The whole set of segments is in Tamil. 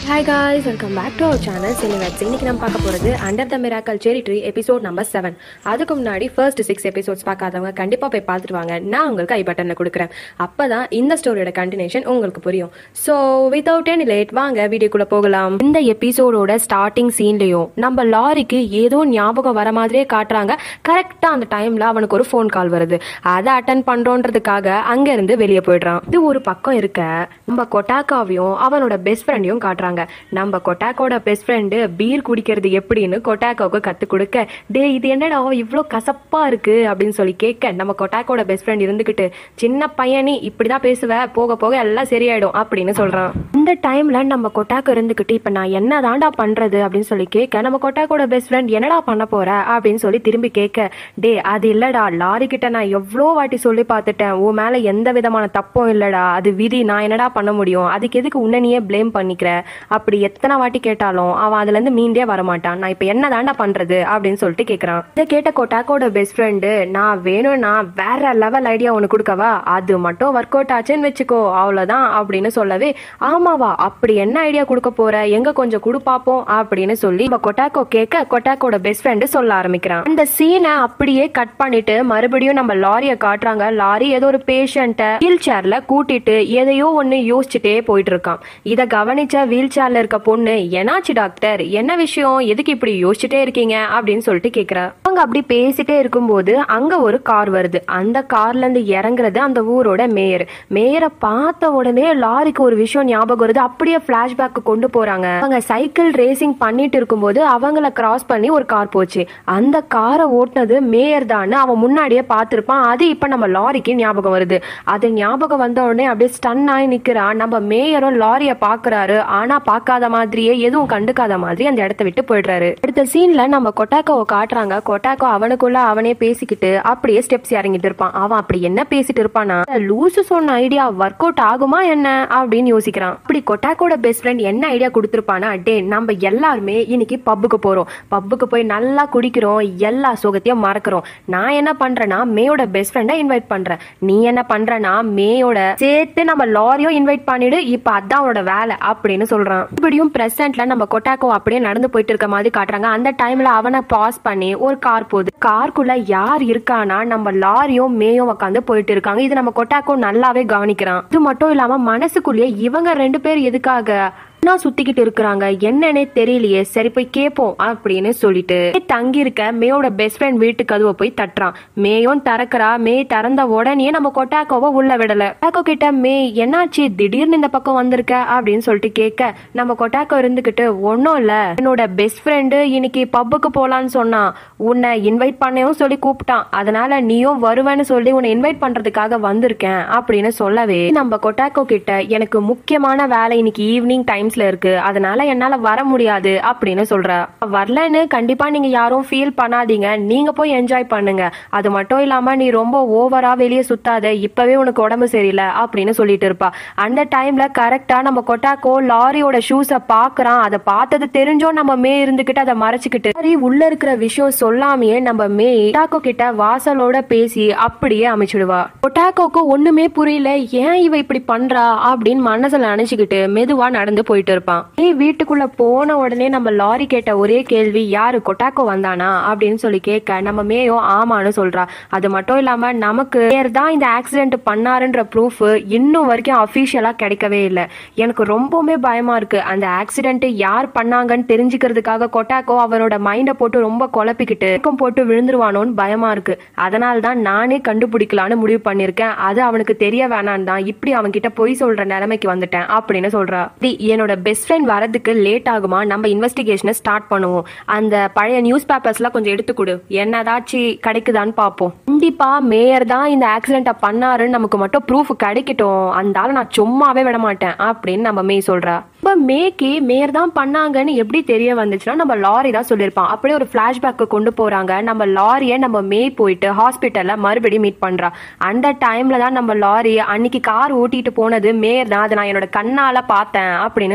hi guys welcome back to our channel சினிவேட்ஸ் இன்னைக்கு நம்ம பார்க்க போகிறது under the miracle cherry tree episode number seven அதுக்கு முன்னாடி ஃபர்ஸ்ட் சிக்ஸ் எபிசோட்ஸ் பார்க்காதவங்க கண்டிப்பாக போய் பார்த்துட்டு வாங்க நான் உங்களுக்கு ஐ பட்டனில் கொடுக்குறேன் அப்போ தான் இந்த ஸ்டோரியோட கண்டினியூஷன் உங்களுக்கு புரியும் ஸோ வித்தவுட் எனி லேட் வாங்க வீடியோக்குள்ளே போகலாம் இந்த எபிசோடோட ஸ்டார்டிங் சீன்லேயும் நம்ம லாரிக்கு ஏதோ ஞாபகம் வர மாதிரியே காட்டுறாங்க கரெக்டாக அந்த டைமில் அவனுக்கு ஒரு ஃபோன் கால் வருது அதை அட்டன் பண்ணுறோன்றதுக்காக அங்கேருந்து வெளியே போயிடுறான் இது ஒரு பக்கம் இருக்க நம்ம கொட்டாக்காவையும் அவனோட பெஸ்ட் ஃப்ரெண்டையும் காட்டுறாங்க நம்ம கொட்டாக்கோட பெஸ்ட் ஃப்ரெண்டு பீர் குடிக்கிறது எப்படின்னு கொட்டாக்காவுக்கு கற்றுக் கொடுக்க டே இது என்னடா இவ்வளோ கசப்பா இருக்கு அப்படின்னு சொல்லி கேட்க நம்ம கொட்டாக்கோட பெஸ்ட் ஃப்ரெண்ட் இருந்துக்கிட்டு சின்ன பையனி இப்படிதான் பேசுவ போக போக எல்லாம் சரியாயிடும் அப்படின்னு சொல்றான் இந்த டைம்ல நம்ம கொட்டாக்கு இருந்துக்கிட்டு இப்ப நான் என்ன தாண்டா பண்றது அப்படின்னு சொல்லி கேட்க நம்ம கொட்டாக்கோட பெஸ்ட் ஃப்ரெண்ட் என்னடா பண்ண போற அப்படின்னு சொல்லி திரும்பி கேட்க டே அது இல்லடா லாரி கிட்ட நான் எவ்வளோ வாட்டி சொல்லி பார்த்துட்டேன் உன் மேல எந்த விதமான தப்பும் இல்லடா அது விதி நான் என்னடா பண்ண முடியும் அதுக்கு எதுக்கு உன்னை நீயே ப்ளேம் பண்ணிக்கிற அப்படி எத்தனை வாட்டி கேட்டாலும் அவன் அதுல இருந்து மீண்டே வரமாட்டான் நான் இப்ப என்ன தாண்டா பண்றது அப்படின்னு சொல்லிட்டு கேக்குறான் இதை கேட்ட கொட்டாக்கோட பெஸ்ட் ஃப்ரெண்டு நான் வேணும்னா வேற லெவல் ஐடியா ஒன்று கொடுக்கவா அது மட்டும் ஒர்க் அவுட் ஆச்சுன்னு வச்சுக்கோ அவ்வளவுதான் அப்படின்னு சொல்லவே ஆமாவா அப்படி என்ன ஐடியா கொடுக்க போற எங்க கொஞ்சம் கொடு பாப்போம் அப்படின்னு சொல்லி இப்ப கொட்டாக்கோ கேட்க கொட்டாக்கோட பெஸ்ட் ஃப்ரெண்டு சொல்ல ஆரம்பிக்கிறான் அந்த சீனை அப்படியே கட் பண்ணிட்டு மறுபடியும் நம்ம லாரிய காட்டுறாங்க லாரி ஏதோ ஒரு பேஷண்ட்டை வீல் சேர்ல கூட்டிட்டு எதையோ ஒன்னு யோசிச்சுட்டே போயிட்டு இருக்கான் இத கவனிச்ச வீல் சேர்ல இருக்க பொண்ணு என்னாச்சு டாக்டர் என்ன விஷயம் எதுக்கு இப்படி யோசிச்சுட்டே இருக்கீங்க அப்படின்னு சொல்லிட்டு கேக்குறா அவங்க அப்படி பேசிட்டே இருக்கும்போது அங்க ஒரு கார் வருது அந்த கார்ல இருந்து இறங்குறது அந்த ஊரோட மேயர் மேயரை பார்த்த உடனே லாரிக்கு ஒரு விஷயம் ஞாபகம் வருது அப்படியே பிளாஷ்பேக் கொண்டு போறாங்க அவங்க சைக்கிள் ரேசிங் பண்ணிட்டு இருக்கும்போது அவங்கள கிராஸ் பண்ணி ஒரு கார் போச்சு அந்த காரை ஓட்டுனது மேயர் தான் அவன் முன்னாடியே பார்த்திருப்பான் அது இப்ப நம்ம லாரிக்கு ஞாபகம் வருது அது ஞாபகம் வந்த உடனே அப்படியே ஸ்டன் ஆகி நிக்கிறான் நம்ம மேயரும் லாரிய பாக்குறாரு ஆனா பார்க்காத மாதிரியே எதுவும் கண்டுக்காத மாதிரி அந்த இடத்த விட்டு போயிடுறாரு அடுத்த சீன்ல நம்ம கொட்டாக்கோவை காட்டுறாங்க கொட்டாக்கோ அவனுக்குள்ள அவனே பேசிக்கிட்டு அப்படியே ஸ்டெப்ஸ் இறங்கிட்டு இருப்பான் அவன் அப்படி என்ன பேசிட்டு இருப்பானா லூசு சொன்ன ஐடியா ஒர்க் அவுட் ஆகுமா என்ன அப்படின்னு யோசிக்கிறான் அப்படி கொட்டாக்கோட பெஸ்ட் ஃப்ரெண்ட் என்ன ஐடியா கொடுத்துருப்பானா டே நம்ம எல்லாருமே இன்னைக்கு பப்புக்கு போறோம் பப்புக்கு போய் நல்லா குடிக்கிறோம் எல்லா சுகத்தையும் மறக்கிறோம் நான் என்ன பண்றேன்னா மேயோட பெஸ்ட் ஃப்ரெண்டை இன்வைட் பண்றேன் நீ என்ன பண்றனா மேயோட சேர்த்து நம்ம லாரியும் இன்வைட் பண்ணிடு இப்ப அதான் அவனோட வேலை அப்படின்னு சொல்றான் இப்படியும் பிரசன்ட்ல நம்ம கொட்டாக்கோ அப்படியே நடந்து போயிட்டு இருக்க மாதிரி காட்டுறாங்க அந்த டைம்ல அவனை பாஸ் பண்ணி ஒரு கார் போகுது கார்க்குள்ள யார் இருக்கானா நம்ம லாரியும் மேயும் உட்காந்து போயிட்டு இருக்காங்க இது நம்ம கொட்டாக்கோ நல்லாவே கவனிக்கிறான் இது மட்டும் இல்லாம மனசுக்குள்ளேயே இவங்க ரெண்டு பேர் எதுக்காக நான் சுத்திக்கிட்டு இருக்கிறாங்க என்னன்னே தெரியலையே சரி போய் கேட்போம் அப்படின்னு சொல்லிட்டு தங்கி இருக்க மேயோட பெஸ்ட் ஃப்ரெண்ட் வீட்டு கதவை போய் தட்டுறான் மேயும் திறக்கிறா மே திறந்த உடனே நம்ம கொட்டாக்கோவை உள்ள விடல கொட்டாக்கோ கிட்ட மே என்னாச்சு திடீர்னு இந்த பக்கம் வந்திருக்க அப்படின்னு சொல்லிட்டு கேட்க நம்ம கொட்டாக்கோ இருந்துகிட்டு ஒன்னும் இல்ல என்னோட பெஸ்ட் ஃப்ரெண்டு இன்னைக்கு பப்புக்கு போலான்னு சொன்னான் உன்னை இன்வைட் பண்ணவும் சொல்லி கூப்பிட்டான் அதனால நீயும் வருவேன்னு சொல்லி உன்னை இன்வைட் பண்றதுக்காக வந்திருக்கேன் அப்படின்னு சொல்லவே நம்ம கொட்டாக்கோ கிட்ட எனக்கு முக்கியமான வேலை இன்னைக்கு ஈவினிங் டைம்ஸ்ல இருக்கு அதனால என்னால வர முடியாது அப்படின்னு சொல்றா வரலன்னு கண்டிப்பா நீங்க யாரும் ஃபீல் பண்ணாதீங்க நீங்க போய் என்ஜாய் பண்ணுங்க அது மட்டும் இல்லாம நீ ரொம்ப ஓவரா வெளியே சுத்தாத இப்பவே உனக்கு உடம்பு சரியில்லை அப்படின்னு சொல்லிட்டு இருப்பா அந்த டைம்ல கரெக்டா நம்ம கொட்டாக்கோ லாரியோட ஷூஸ பாக்குறான் அதை பார்த்தது தெரிஞ்சோ நம்ம மே இருந்துகிட்டு அதை மறைச்சுக்கிட்டு லாரி உள்ள இருக்கிற விஷயம் சொல்லாமையே நம்ம மே கொட்டாக்கோ கிட்ட வாசலோட பேசி அப்படியே அமைச்சிடுவா கொட்டாக்கோக்கு ஒண்ணுமே புரியல ஏன் இவ இப்படி பண்றா அப்படின்னு மனசுல நினைச்சுக்கிட்டு மெதுவா நடந்து போயிட்டு இருப்பான் ஏய் வீட்டுக்குள்ள போன உடனே நம்ம லாரி கேட்ட ஒரே கேள்வி யாரு கொட்டாக்கோ வந்தானா அப்படின்னு சொல்லி கேட்க நம்ம மேயோ ஆமான்னு சொல்றா அது மட்டும் இல்லாம நமக்கு பேர் தான் இந்த ஆக்சிடென்ட் பண்ணாருன்ற ப்ரூஃப் இன்னும் வரைக்கும் அபிஷியலா கிடைக்கவே இல்லை எனக்கு ரொம்பவுமே பயமா இருக்கு அந்த ஆக்சிடென்ட் யார் பண்ணாங்கன்னு தெரிஞ்சுக்கிறதுக்காக கொட்டாக்கோ அவனோட மைண்டை போட்டு ரொம்ப குழப்பிக்கிட்டு இறக்கம் போட்டு விழுந்துருவானோன்னு பயமா இருக்கு அதனால தான் நானே கண்டுபிடிக்கலான்னு முடிவு பண்ணிருக்கேன் அது அவனுக்கு தெரிய வேணான்னு தான் இப்படி அவன்கிட்ட பொய் சொல்ற நிலைமைக்கு வந்துட்டேன் அப்படின்னு சொல்றா டி, என்னோட பெஸ்ட் ஃப்ரெண்ட் வரதுக்கு லேட் ஆகுமா நம்ம இன்வெஸ்டிகேஷனை ஸ்டார்ட் பண்ணுவோம் அந்த பழைய நியூஸ் பேப்பர்ஸ்லாம் கொஞ்சம் எடுத்து கொடு என்னதாச்சும் கிடைக்குதான்னு பார்ப்போம் கண்டிப்பா மேயர் தான் இந்த ஆக்சிடென்ட்டை பண்ணாருன்னு நமக்கு மட்டும் ப்ரூஃப் கிடைக்கட்டும் அந்த ஆளை நான் சும்மாவே விட மாட்டேன் அப்படின்னு நம்ம மே சொல்றா இப்ப மேக்கு மேயர் தான் பண்ணாங்கன்னு எப்படி தெரிய வந்துச்சுன்னா நம்ம லாரி தான் சொல்லியிருப்பான் அப்படியே ஒரு பிளாஷ்பேக்கு கொண்டு போறாங்க நம்ம லாரியை நம்ம மே போயிட்டு ஹாஸ்பிட்டல்ல மறுபடியும் மீட் பண்றா அந்த டைம்ல தான் நம்ம லாரி அன்னைக்கு கார் ஓட்டிட்டு போனது மேயர் தான் அதை நான் என்னோட கண்ணால பார்த்தேன் அப்படின்னு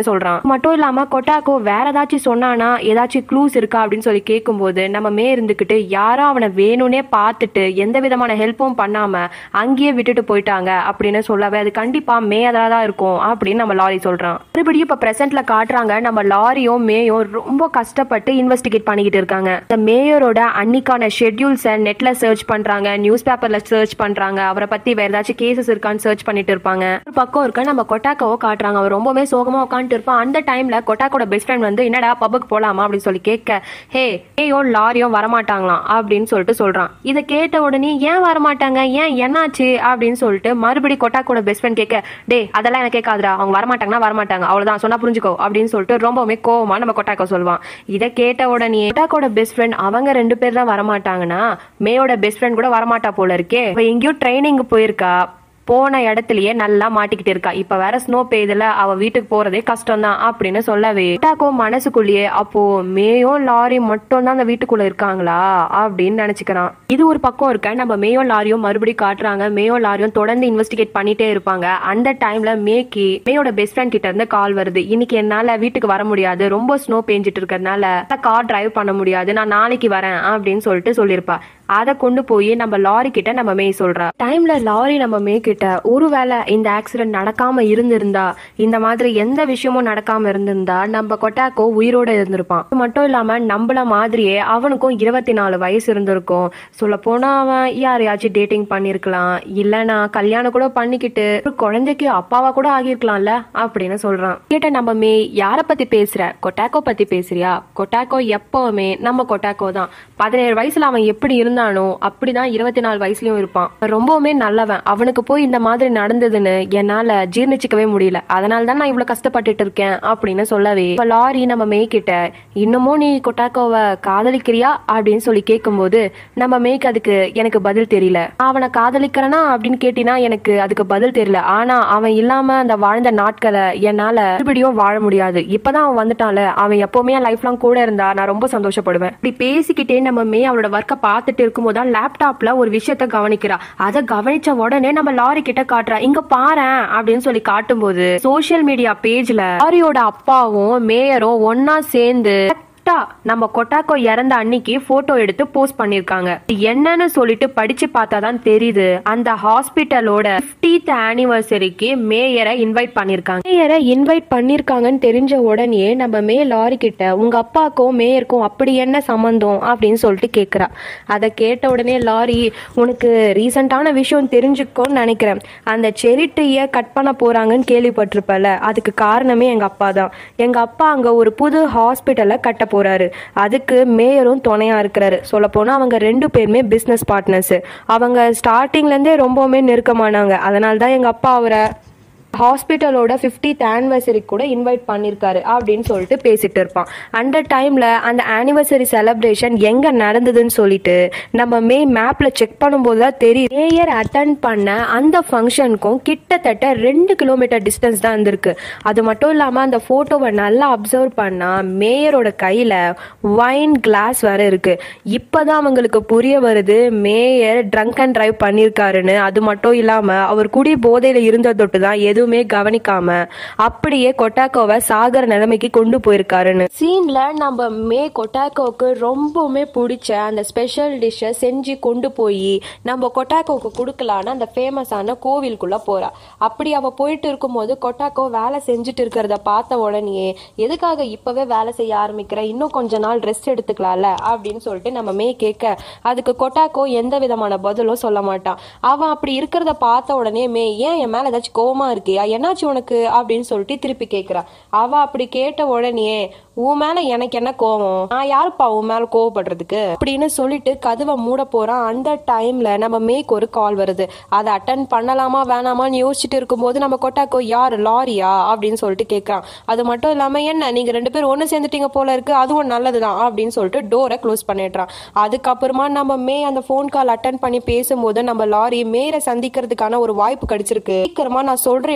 சொல்றான் மட்டும் இல்லாம கொட்டாக்கோ வேற ஏதாச்சும் சொன்னானா ஏதாச்சும் க்ளூஸ் இருக்கா அப்படின்னு சொல்லி கேட்கும்போது நம்ம மே இருந்துகிட்டு யாரோ அவனை வேணும்னே பார்த்துட்டு எந்த விதமான ஹெல்ப்பும் பண்ணாம அங்கேயே விட்டுட்டு போயிட்டாங்க அப்படின்னு சொல்லவே அது கண்டிப்பா மே அதான் தான் இருக்கும் அப்படின்னு நம்ம லாரி சொல்றான் மறுபடியும் இப்ப பிரசன்ட்ல காட்டுறாங்க நம்ம லாரியும் மேயும் ரொம்ப கஷ்டப்பட்டு இன்வெஸ்டிகேட் பண்ணிக்கிட்டு இருக்காங்க இந்த மேயரோட அன்னிக்கான ஷெட்யூல்ஸை நெட்ல சர்ச் பண்றாங்க நியூஸ் பேப்பர்ல சர்ச் பண்றாங்க அவரை பத்தி வேற ஏதாச்சும் கேசஸ் இருக்கான்னு சர்ச் பண்ணிட்டு இருப்பாங்க ஒரு பக்கம் இருக்க நம்ம கொட்டாக்காவோ காட்டுறாங்க அவர் ரொம்பவே சோகமா உட்காந்துட்டு இருப்பான் அந்த டைம்ல கொட்டாக்கோட பெஸ்ட் ஃப்ரெண்ட் வந்து என்னடா பப்புக்கு போலாமா அப்படின்னு சொல்லி கேட்க ஹே ஏயோ லாரியும் வரமாட்டாங்களாம் அப்படின்னு சொல்லிட்டு சொல்றான் இதை கேட்ட உடனே ஏன் வரமாட்டாங்க ஏன் என்னாச்சு அப்படின்னு சொல்லிட்டு மறுபடியும் கொட்டாக்கோட பெஸ்ட் ஃப்ரெண்ட் கேட்க டே அதெல்லாம் எனக்கு கேட்காதுடா அவங்க வரமாட்டாங்கன்னா வரமாட்டாங்க அவ்வளவுதான் சொன்னா புரிஞ்சுக்கோ அப்படின்னு சொல்லிட்டு ரொம்பவுமே கோவமா நம்ம கொட்டாக்கோ சொல்லுவான் இதை கேட்ட உடனே கொட்டாக்கோட பெஸ்ட் ஃப்ரெண்ட் அவங்க ரெண்டு பேர் தான் வரமாட்டாங்கன்னா மேயோட பெஸ்ட் ஃப்ரெண்ட் கூட வரமாட்டா போல இருக்கே அவ எங்கேயோ ட்ரைனிங் போயிருக்கா போன இடத்துலயே நல்லா மாட்டிக்கிட்டு இருக்கா இப்ப வேற ஸ்னோ பெய்யுதுல அவ வீட்டுக்கு போறதே கஷ்டம் தான் அப்படின்னு சொல்லவே டாக்கோ மனசுக்குள்ளேயே அப்போ மேயும் லாரி மட்டும் தான் அந்த வீட்டுக்குள்ள இருக்காங்களா அப்படின்னு நினைச்சுக்கிறான் இது ஒரு பக்கம் இருக்க நம்ம மேயும் லாரியும் மறுபடியும் காட்டுறாங்க மேயும் லாரியும் தொடர்ந்து இன்வெஸ்டிகேட் பண்ணிட்டே இருப்பாங்க அந்த டைம்ல மேக்கு மேயோட பெஸ்ட் ஃப்ரெண்ட் கிட்ட இருந்து கால் வருது இன்னைக்கு என்னால வீட்டுக்கு வர முடியாது ரொம்ப ஸ்னோ பெஞ்சிட்டு இருக்கறதுனால கார் டிரைவ் பண்ண முடியாது நான் நாளைக்கு வரேன் அப்படின்னு சொல்லிட்டு சொல்லியிருப்பா அதை கொண்டு போய் நம்ம லாரி கிட்ட நம்ம மே சொல்றா டைம்ல லாரி நம்ம மே கிட்ட ஒருவேளை இந்த ஆக்சிடென்ட் நடக்காம இருந்திருந்தா இந்த மாதிரி எந்த விஷயமும் நடக்காம இருந்திருந்தா நம்ம கொட்டாக்கோ உயிரோட இருந்திருப்பான் அது மட்டும் இல்லாம நம்மள மாதிரியே அவனுக்கும் இருபத்தி நாலு வயசு இருந்திருக்கும் சொல்ல போனா அவன் யாரையாச்சும் டேட்டிங் பண்ணிருக்கலாம் இல்லனா கல்யாணம் கூட பண்ணிக்கிட்டு ஒரு குழந்தைக்கு அப்பாவா கூட ஆகியிருக்கலாம்ல அப்படின்னு சொல்றான் கேட்ட நம்ம மே யார பத்தி பேசுற கொட்டாக்கோ பத்தி பேசுறியா கொட்டாக்கோ எப்பவுமே நம்ம கொட்டாக்கோ தான் பதினேழு வயசுல அவன் எப்படி இருந்தானோ அப்படிதான் இருபத்தி நாலு வயசுலயும் இருப்பான் ரொம்பவுமே நல்லவன் அவனுக்கு போய் இந்த மாதிரி நடந்ததுன்னு என்னால ஜீர்ணிச்சுக்கவே முடியல அதனால தான் நான் இவ்வளவு கஷ்டப்பட்டுட்டு இருக்கேன் அப்படின்னு சொல்லவே இப்ப லாரி நம்ம மேய்கிட்ட இன்னமும் நீ கொட்டாக்கோவை காதலிக்கிறியா அப்படின்னு சொல்லி கேட்கும்போது நம்ம மேய்க்கு அதுக்கு எனக்கு பதில் தெரியல அவனை காதலிக்கிறனா அப்படின்னு கேட்டினா எனக்கு அதுக்கு பதில் தெரியல ஆனா அவன் இல்லாம அந்த வாழ்ந்த நாட்களை என்னால மறுபடியும் வாழ முடியாது இப்பதான் அவன் வந்துட்டான்ல அவன் எப்பவுமே என் லைஃப் லாங் கூட இருந்தா நான் ரொம்ப சந்தோஷப்படுவேன் இப்படி பேசிக்கிட்டே நம்ம மே அவளோட ஒர்க்கை பார்த்துட்டு இருக்கும்போது தான் லேப்டாப்ல ஒரு விஷயத்த கவனிக்கிறா அதை கவனிச்ச உடனே நம்ம லாரி கிட்ட காட்டுறா இங்க பாரேன் அப்படின்னு சொல்லி காட்டும்போது சோஷியல் மீடியா பேஜ்ல லாரியோட அப்பாவும் மேயரும் ஒன்னா சேர்ந்து கரெக்டா நம்ம கொட்டாக்கோ இறந்த அன்னைக்கு போட்டோ எடுத்து போஸ்ட் பண்ணிருக்காங்க என்னன்னு சொல்லிட்டு படிச்சு பார்த்தா தான் தெரியுது அந்த ஹாஸ்பிட்டலோட 50th ஆனிவர்சரிக்கு மேயரை இன்வைட் பண்ணிருக்காங்க மேயரை இன்வைட் பண்ணிருக்காங்கன்னு தெரிஞ்ச உடனே நம்ம மே லாரி கிட்ட உங்க அப்பாக்கும் மேயருக்கும் அப்படி என்ன சம்பந்தம் அப்படின்னு சொல்லிட்டு கேக்குறா அதை கேட்ட உடனே லாரி உனக்கு ரீசெண்டான விஷயம் தெரிஞ்சுக்கோன்னு நினைக்கிறேன் அந்த செரி ட்ரீயை கட் பண்ண போறாங்கன்னு கேள்விப்பட்டிருப்பல அதுக்கு காரணமே எங்க அப்பா தான் எங்க அப்பா அங்க ஒரு புது ஹாஸ்பிட்டலை கட்ட போறாரு அதுக்கு மேயரும் துணையா இருக்கிறாரு சொல்ல போனா அவங்க ரெண்டு பேருமே பிசினஸ் பார்ட்னர்ஸ் அவங்க ஸ்டார்டிங்ல இருந்தே ரொம்பவுமே நெருக்கமானாங்க அதனால தான் எங்க அப்பா அவரை ஹாஸ்பிட்டலோட ஃபிஃப்டித் ஆனிவர்சரி கூட இன்வைட் பண்ணியிருக்காரு அப்படின்னு சொல்லிட்டு பேசிட்டு இருப்பான் அந்த டைம்ல அந்த ஆனிவர்சரி செலிப்ரேஷன் எங்க நடந்ததுன்னு சொல்லிட்டு நம்ம மே மேப்ல செக் பண்ணும்போது தான் தெரியும் மேயர் அட்டன் பண்ண அந்த ஃபங்க்ஷனுக்கும் கிட்டத்தட்ட ரெண்டு கிலோமீட்டர் டிஸ்டன்ஸ் தான் இருந்திருக்கு அது மட்டும் இல்லாம அந்த போட்டோவை நல்லா அப்சர்வ் பண்ணா மேயரோட கையில வைன் கிளாஸ் வேற இருக்கு இப்பதான் அவங்களுக்கு புரிய வருது மேயர் ட்ரங்க் அண்ட் டிரைவ் பண்ணியிருக்காருன்னு அது மட்டும் இல்லாம அவர் குடி போதையில இருந்த தொட்டு தான் எதுவுமே கவனிக்காம அப்படியே கொட்டாக்கோவை சாகர நிலைமைக்கு கொண்டு போயிருக்காருன்னு சீன்ல நம்ம மே கொட்டாக்கோவுக்கு ரொம்பவுமே பிடிச்ச அந்த ஸ்பெஷல் டிஷ்ஷை செஞ்சு கொண்டு போய் நம்ம கொட்டாக்கோவுக்கு கொடுக்கலான்னு அந்த ஃபேமஸான கோவிலுக்குள்ள போறா அப்படி அவ போயிட்டு இருக்கும்போது கொட்டாக்கோ வேலை செஞ்சுட்டு இருக்கிறத பார்த்த உடனே எதுக்காக இப்பவே வேலை செய்ய ஆரம்பிக்கிற இன்னும் கொஞ்ச நாள் ரெஸ்ட் எடுத்துக்கலாம்ல அப்படின்னு சொல்லிட்டு நம்ம மே கேட்க அதுக்கு கொட்டாக்கோ எந்த விதமான பதிலும் சொல்ல மாட்டான் அவன் அப்படி இருக்கிறத பார்த்த உடனே மே ஏன் என் மேல ஏதாச்சும் கோவமா இருக்கியா என்னாச்சு உனக்கு அப்படின்னு சொல்லிட்டு திருப்பி கேட்கிறா அவ அப்படி கேட்ட உடனே உன் மேல எனக்கு என்ன கோவம் நான் யாருப்பா உன் மேல கோவப்படுறதுக்கு அப்படின்னு சொல்லிட்டு கதவை மூட போறான் அந்த டைம்ல நம்ம மேக்கு ஒரு கால் வருது அதை அட்டன் பண்ணலாமா வேணாமான்னு யோசிச்சுட்டு இருக்கும்போது நம்ம கொட்டாக்கோ யார் லாரியா அப்படின்னு சொல்லிட்டு கேட்கறான் அது மட்டும் இல்லாம என்ன நீங்க ரெண்டு பேரும் ஒண்ணு சேர்ந்துட்டீங்க போல இருக்கு அதுவும் நல்லதுதான் அப்படின்னு சொல்லிட்டு டோரை க்ளோஸ் பண்ணிடுறான் அதுக்கப்புறமா நம்ம மே அந்த ஃபோன் கால் அட்டன் பண்ணி பேசும்போது நம்ம லாரி மேயரை சந்திக்கிறதுக்கான ஒரு வாய்ப்பு கிடைச்சிருக்கு சீக்கிரமா நான் சொல்ற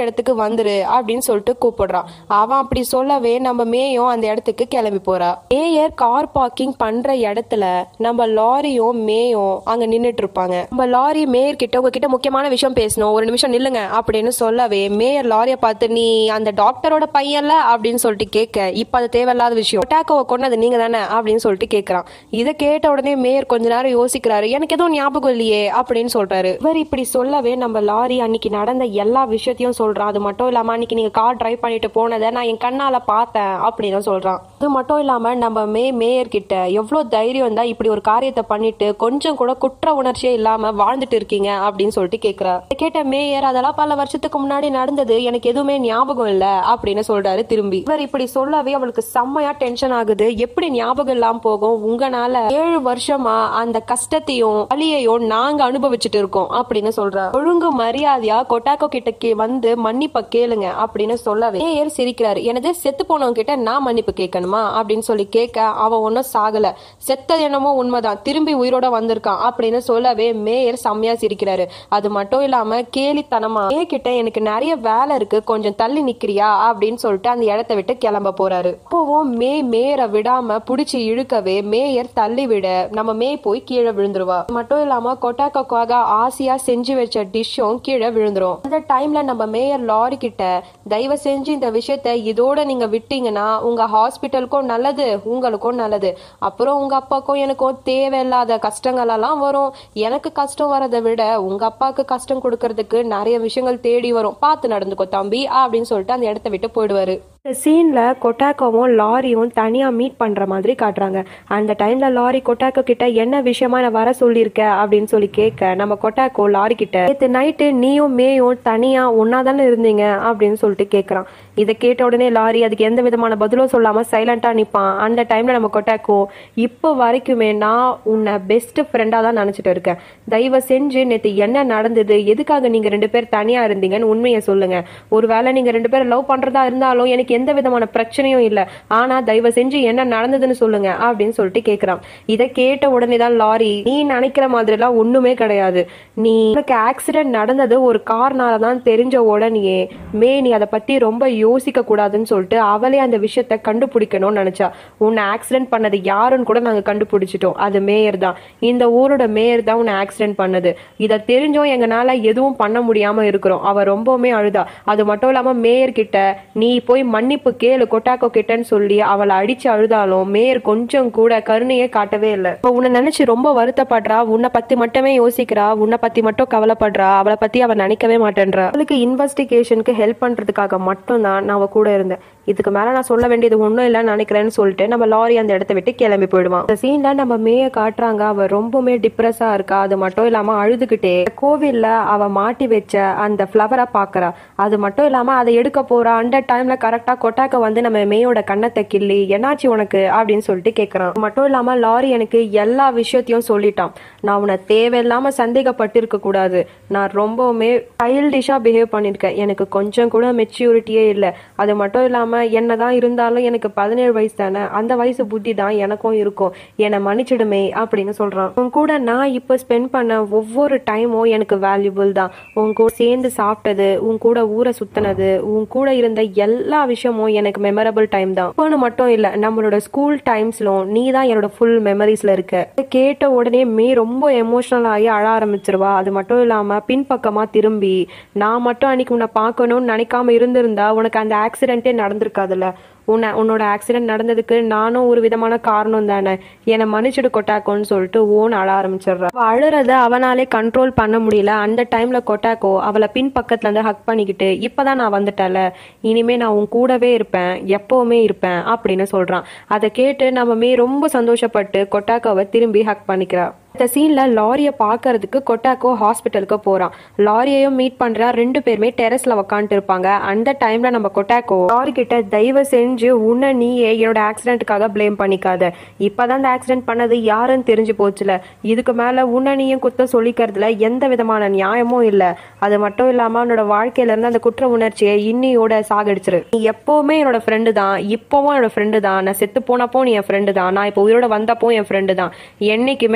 இடத்துக்கு வந்துரு அப்படின்னு சொல்லிட்டு கூப்பிடுறான் அவன் அப்படி சொல்லவே நம்ம மேயும் அந்த இடத்துக்கு கிளம்பி போறா மேயர் கார் பார்க்கிங் பண்ற இடத்துல நம்ம லாரியும் மேயும் அங்க நின்னுட்டு இருப்பாங்க நம்ம லாரி மேயர் கிட்ட உங்ககிட்ட முக்கியமான விஷயம் பேசணும் ஒரு நிமிஷம் நில்லுங்க அப்படின்னு சொல்லவே மேயர் லாரியை பார்த்து நீ அந்த டாக்டரோட பையன்ல அப்படின்னு சொல்லிட்டு கேட்க இப்ப அது தேவையில்லாத விஷயம் பொட்டாக்கோவை கொண்டது நீங்க தானே அப்படின்னு சொல்லிட்டு கேட்கறான் இதை கேட்ட உடனே மேயர் கொஞ்ச நேரம் யோசிக்கிறாரு எனக்கு எதுவும் ஞாபகம் இல்லையே அப்படின்னு சொல்றாரு இவர் இப்படி சொல்லவே நம்ம லாரி அன்னைக்கு நடந்த எல்லா விஷயத்தையும் சொல்றான் அது மட்டும் இல்லாம அன்னைக்கு நீங்க கார் டிரைவ் பண்ணிட்டு போனதை நான் என் கண்ணால பார்த்தேன் அப்படின்னு சொல்றான் அது மட்டும் இல்லாம நம்ம மே மேயர் கிட்ட எவ்வளவு தைரியம் தான் இப்படி ஒரு காரியத்தை பண்ணிட்டு கொஞ்சம் கூட குற்ற உணர்ச்சியே இல்லாம வாழ்ந்துட்டு இருக்கீங்க அப்படின்னு சொல்லிட்டு கேக்குறா இதை கேட்ட மேயர் அதெல்லாம் பல வருஷத்துக்கு முன்னாடி நடந்தது எனக்கு எதுவுமே ஞாபகம் இல்ல அப்படின்னு சொல்றாரு திரும்பி இவர் இப்படி சொல்லவே அவளுக்கு செம்மையா டென்ஷன் ஆகுது எப்படி ஞாபகம் இல்லாம போகும் உங்களால ஏழு வருஷமா அந்த கஷ்டத்தையும் வலியையும் நாங்க அனுபவிச்சுட்டு இருக்கோம் அப்படின்னு சொல்றா ஒழுங்கு மரியாதையா கொட்டாக்கோ கிட்ட கே- வந்து மன்னிப்ப கேளுங்க அப்படின்னு சொல்லவே மேயர் சிரிக்கிறாரு எனது செத்து போனவங்க கிட்ட நான் மன்னிப்பு கேட்கணுமா அப்படின்னு சொல்லி கேட்க அவன் ஒன்னும் சாகல செத்தது என்னமோ உண்மைதான் திரும்பி உயிரோட வந்திருக்கான் அப்படின்னு சொல்லவே மேயர் செம்மையா சிரிக்கிறாரு அது மட்டும் இல்லாம கேலித்தனமா மே கிட்ட எனக்கு நிறைய வேலை இருக்கு கொஞ்சம் தள்ளி நிக்கிறியா அப்படின்னு சொல்லிட்டு அந்த இடத்த விட்டு கிளம்ப போறாரு அப்போவும் மே மேயரை விடாம புடிச்சு இழுக்கவே மேயர் தள்ளி விட நம்ம மே போய் கீழே விழுந்துருவா அது மட்டும் இல்லாம கொட்டாக்காக்காக ஆசையா செஞ்சு வச்ச டிஷ்ஷும் கீழே விழுந்துரும் அந்த டைம்ல நம்ம மேயர் லாரி கிட்ட தயவு செஞ்சு இந்த விஷயத்த இதோட நீங்க விட்டீங்கன்னா உங்க ஹாஸ்பிட்டலுக்கும் நல்லது உங்களுக்கும் நல்லது அப்புறம் உங்க அப்பாக்கும் எனக்கும் தேவையில்லாத கஷ்டங்கள் எல்லாம் வரும் எனக்கு கஷ்டம் வரதை விட உங்க அப்பாவுக்கு கஷ்டம் கொடுக்கறதுக்கு நிறைய விஷயங்கள் தேடி வரும் பார்த்து நடந்துக்கோ தம்பி அப்படின்னு சொல்லிட்டு அந்த இடத்த விட்டு போயிடுவாரு இந்த சீன்ல கொட்டாக்கோவும் லாரியும் தனியா மீட் பண்ற மாதிரி காட்டுறாங்க அந்த டைம்ல லாரி கொட்டாக்கோ கிட்ட என்ன விஷயமா நான் வர சொல்லியிருக்க அப்படின்னு சொல்லி கேட்க நம்ம கொட்டாக்கோ லாரி கிட்ட நேத்து நைட்டு நீயும் மேயும் தனியா ஒன்னா தானே இருந்தீங்க அப்படின்னு சொல்லிட்டு கேக்குறான் இதை கேட்ட உடனே லாரி அதுக்கு எந்த விதமான பதிலும் சொல்லாம சைலண்டா நிப்பான் அந்த டைம்ல நம்ம கொட்டாக்கோ இப்போ வரைக்குமே நான் உன்னை பெஸ்ட் ஃப்ரெண்டா தான் நினைச்சிட்டு இருக்கேன் தயவு செஞ்சு நேத்து என்ன நடந்தது எதுக்காக நீங்க ரெண்டு பேர் தனியா இருந்தீங்கன்னு உண்மையை சொல்லுங்க ஒருவேளை நீங்க ரெண்டு பேரும் லவ் பண்றதா இருந்தாலும் எனக்கு எந்த விதமான பிரச்சனையும் இல்ல ஆனா தயவு செஞ்சு என்ன நடந்ததுன்னு சொல்லுங்க அப்படின்னு சொல்லிட்டு கேக்குறான் இதை கேட்ட உடனே தான் லாரி நீ நினைக்கிற மாதிரி எல்லாம் ஒண்ணுமே கிடையாது நீ உனக்கு ஆக்சிடென்ட் நடந்தது ஒரு கார்னால தான் தெரிஞ்ச உடனேயே மே நீ அதை பத்தி ரொம்ப யோசிக்க கூடாதுன்னு சொல்லிட்டு அவளே அந்த விஷயத்த கண்டுபிடிக்கணும்னு நினைச்சா உன்னை ஆக்சிடென்ட் பண்ணது யாருன்னு கூட நாங்க கண்டுபிடிச்சிட்டோம் அது மேயர் தான் இந்த ஊரோட மேயர் தான் உன்னை ஆக்சிடென்ட் பண்ணது இதை தெரிஞ்சும் எங்கனால எதுவும் பண்ண முடியாம இருக்கிறோம் அவ ரொம்பவுமே அழுதா அது மட்டும் இல்லாம மேயர் கிட்ட நீ போய் மன்னிப்பு கேளு கொட்டாக்கோ கிட்டன்னு சொல்லி அவளை அடிச்சு அழுதாலும் மேயர் கொஞ்சம் கூட கருணையே காட்டவே இல்லை இப்போ உன்னை நினைச்சு ரொம்ப வருத்தப்படுறா உன்னை பத்தி மட்டுமே யோசிக்கிறா உன்னை பத்தி மட்டும் கவலைப்படுறா அவளை பத்தி அவ நினைக்கவே மாட்டேன்றா அவளுக்கு இன்வெஸ்டிகேஷனுக்கு ஹெல்ப் பண்றதுக்காக மட்டும்தான் நான் அவ கூட இருந்தேன் இதுக்கு மேல நான் சொல்ல வேண்டியது ஒன்றும் இல்லைன்னு நினைக்கிறேன்னு சொல்லிட்டு நம்ம லாரி அந்த இடத்த விட்டு கிளம்பி போயிடுவான் இந்த சீன்ல நம்ம மேய காட்டுறாங்க அவ ரொம்பவுமே டிப்ரெஸ்ஸா இருக்கா அது மட்டும் இல்லாம அழுதுகிட்டே கோவில்ல அவ மாட்டி வச்ச அந்த ஃப்ளவரை பாக்குறா அது மட்டும் இல்லாம அதை எடுக்க போறா அந்த டைம்ல கரெக்டா கொட்டாக்க வந்து நம்ம மேயோட கண்ணத்தை கிள்ளி என்னாச்சு உனக்கு அப்படின்னு சொல்லிட்டு கேக்குறான் அது மட்டும் இல்லாம லாரி எனக்கு எல்லா விஷயத்தையும் சொல்லிட்டான் நான் உன்னை தேவையில்லாம சந்தேகப்பட்டு இருக்க கூடாது நான் ரொம்பவுமே சைல்டிஷா பிஹேவ் பண்ணிருக்கேன் எனக்கு கொஞ்சம் கூட மெச்சூரிட்டியே இல்லை அது மட்டும் இல்லாம என்னதான் இருந்தாலும் எனக்கு பதினேழு வயசு தானே அந்த வயசு புத்தி தான் எனக்கும் இருக்கும் என்னை மன்னிச்சிடுமே அப்படின்னு சொல்றான் உன் கூட நான் இப்போ ஸ்பெண்ட் பண்ண ஒவ்வொரு டைமும் எனக்கு வேல்யூபிள் தான் உன் கூட சேர்ந்து சாப்பிட்டது உன் கூட ஊரை சுத்தினது உன் கூட இருந்த எல்லா விஷயமும் எனக்கு மெமரபிள் டைம் தான் இப்போன்னு மட்டும் இல்ல நம்மளோட ஸ்கூல் டைம்ஸ்லும் நீ தான் என்னோட ஃபுல் மெமரிஸ்ல இருக்க இதை கேட்ட உடனே மே ரொம்ப எமோஷனல் ஆகி அழ ஆரம்பிச்சிருவா அது மட்டும் இல்லாம பின்பக்கமா திரும்பி நான் மட்டும் அன்னைக்கு உன்னை பார்க்கணும்னு நினைக்காம இருந்திருந்தா உனக்கு அந்த ஆக்சிடென்ட்டே நடந்திருக்காதுல்ல உன்னை உன்னோட ஆக்சிடென்ட் நடந்ததுக்கு நானும் ஒரு விதமான காரணம் தானே என்னை மன்னிச்சிடு கொட்டாக்கோன்னு சொல்லிட்டு ஓன் அழ ஆரம்பிச்சிடுறா அவ அழுறத அவனாலே கண்ட்ரோல் பண்ண முடியல அந்த டைம்ல கொட்டாக்கோ அவளை பின் பக்கத்துல இருந்து ஹக் பண்ணிக்கிட்டு இப்பதான் நான் வந்துட்டல இனிமே நான் உன் கூடவே இருப்பேன் எப்பவுமே இருப்பேன் அப்படின்னு சொல்றான் அதை கேட்டு நம்ம மே ரொம்ப சந்தோஷப்பட்டு கொட்டாக்கோவை திரும்பி ஹக் பண்ணிக்கிறா இந்த சீன்ல லாரிய பாக்குறதுக்கு கொட்டாக்கோ ஹாஸ்பிட்டலுக்கு போறான் லாரியையும் மீட் பண்றா ரெண்டு பேருமே டெரஸ்ல உக்காந்துட்டு இருப்பாங்க அந்த டைம்ல நம்ம கொட்டாக்கோ லாரி கிட்ட தயவு செஞ்சு உன்னை நீயே என்னோட ஆக்சிடென்ட்டுக்காக ப்ளேம் பண்ணிக்காத இப்பதான் இந்த ஆக்சிடென்ட் பண்ணது யாருன்னு தெரிஞ்சு போச்சுல இதுக்கு மேல உன்னை நீயும் குத்த சொல்லிக்கிறதுல எந்த விதமான நியாயமும் இல்ல அது மட்டும் இல்லாம உன்னோட வாழ்க்கையில இருந்து அந்த குற்ற உணர்ச்சியை இன்னியோட சாகடிச்சிரு நீ எப்பவுமே என்னோட ஃப்ரெண்டு தான் இப்பவும் என்னோட ஃப்ரெண்டு தான் நான் செத்து போனப்போ நீ என் ஃப்ரெண்டு தான் நான் இப்போ உயிரோட வந்தப்போ என் ஃப்ரெண்டு தான் என்னைக்குமே நான் உன்